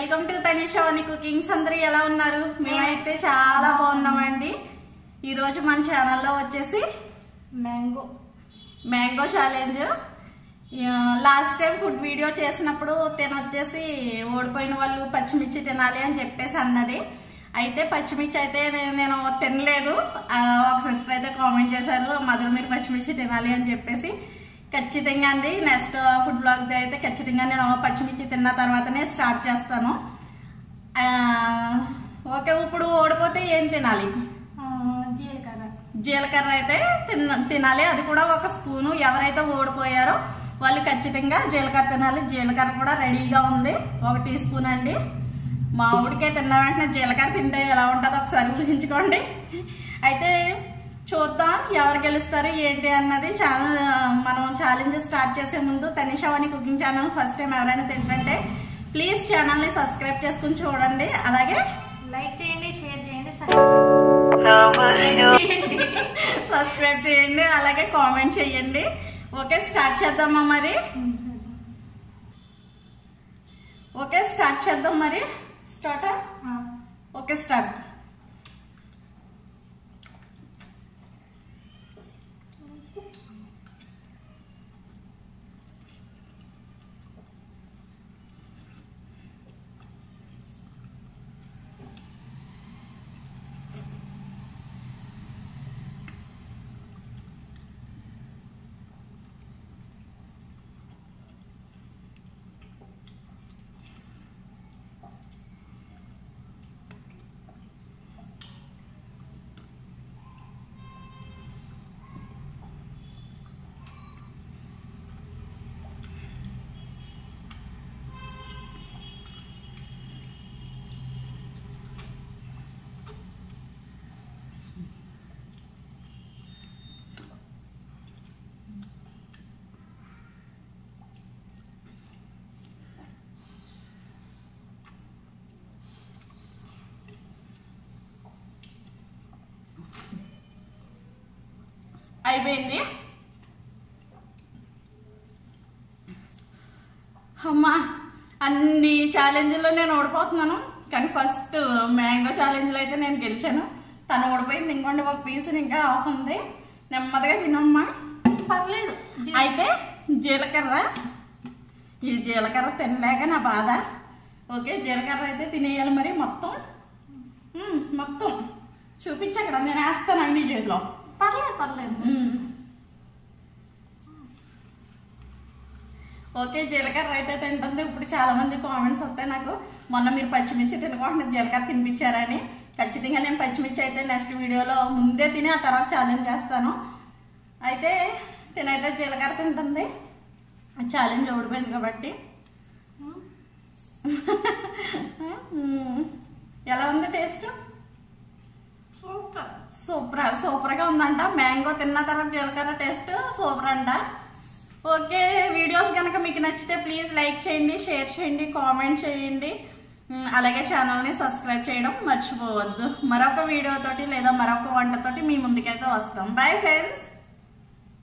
Welcome to తనిషావని cookings అందరూ ఎలా ఉన్నారు మేమైతే చాలా బాగున్నామండి ఈ రోజు మన ఛానల్లో వచ్చేసి mango mango challenge last time food video చేసినప్పుడు తినొచ్చేసి ఓడిపోయిన వాళ్ళు పచ్చిమిర్చి తినాలి అని చెప్పేసి అన్నది అయితే పచ్చిమిర్చి అయితే నేను నేను తినలేదు ఆ, ఒక సిస్టర్ అయితే కామెంట్ చేశారు మధుర మీరు పచ్చిమిర్చి తినాలి అని చెప్పేసి ఖచ్చితంగా అండి నెక్స్ట్ ఫుడ్ బ్లాగ్ అయితే ఖచ్చితంగా నేను పచ్చిమిర్చి తిన్న తర్వాతనే స్టార్ట్ చేస్తాను ఆ, ఓకే ఇప్పుడు ఓడిపోతే ఏం తినాలి ఆ, జీలకర్ర జీలకర్ర అయితే తిన తినాలి అది కూడా ఒక స్పూను ఎవరైతే ఓడిపోయారో వాళ్ళు ఖచ్చితంగా జీలకర్ర తినాలి జీలకర్ర కూడా రెడీగా ఉంది ఒక టీ స్పూన్ అండి మా ఊడికే తిన్న వెంటనే జీలకర్ర తింటే ఎలా ఉంటుందో ఒకసారి ఊహించుకోండి అయితే చూద్దాం ఎవరు గెలుస్తారు ఏంటి అన్నది ఛానల్ మనం ఛాలెంజ్ స్టార్ట్ చేసే ముందు తనిషావని కుకింగ్ ఛానల్ ఫస్ట్ టైం ఎవరైనా తింటుంటే ప్లీజ్ ఛానల్ని సబ్స్క్రైబ్ చేసుకుని చూడండి అలాగే లైక్ చేయండి షేర్ చేయండి సబ్స్క్రైబ్ చేయండి సబ్స్క్రైబ్ చేయండి అలాగే కామెంట్ చేయండి ఓకే స్టార్ట్ చేద్దామా మరి ఓకే స్టార్ట్ చేద్దాం మరి స్టార్ట్ ఆ, ఓకే స్టార్ట్ అయిపోయింది అమ్మా అన్ని ఛాలెంజ్లో నేను ఓడిపోతున్నాను కానీ ఫస్ట్ మ్యాంగో ఛాలెంజ్లో అయితే నేను గెలిచాను తను ఓడిపోయింది ఇంకోండి ఒక పీస్ ఇంకా ఆఫ్ ఉంది నెమ్మదిగా తినమ్మా పర్లేదు అయితే జీలకర్ర ఈ జీలకర్ర తినలేక నా బాధ ఓకే జీలకర్ర అయితే తినేయాలి మరి మొత్తం మ్మ్, మొత్తం చూపించక్కడ నేను వేస్తాను అవి నీ చేతిలో పర్లేదు పర్లేదు మ్మ్. ఓకే జీలకర్ర అయితే తింటుంది ఇప్పుడు చాలా మంది కామెంట్స్ వస్తాయి నాకు మొన్న మీరు పచ్చిమిర్చి తినకుండా జీలకర్ర తినిపించారని ఖచ్చితంగా నేను పచ్చిమిర్చి అయితే నెక్స్ట్ వీడియోలో ముందే తిని ఆ తర్వాత ఛాలెంజ్ చేస్తాను అయితే తినైతే జీలకర్ర తింటుంది ఛాలెంజ్ ఓడిపోయింది కాబట్టి మ్మ్. ఎలా ఉంది టేస్ట్ సూపర్ సూపర్ సూపర్ గా ఉందంట మ్యాంగో తిన్న తర్వాత జీలకర్ర టేస్ట్ సూపర్ అంట ఓకే వీడియోస్ కనుక మీకు నచ్చితే ప్లీజ్ లైక్ చేయండి షేర్ చేయండి కామెంట్ చేయండి ఉమ్, అలాగే ఛానల్ని సబ్స్క్రైబ్ చేయడం మర్చిపోవద్దు మరొక వీడియోతోటి లేదా మరొక వంటతోటి మీ ముందుకైతే వస్తాం బాయ్ ఫ్రెండ్స్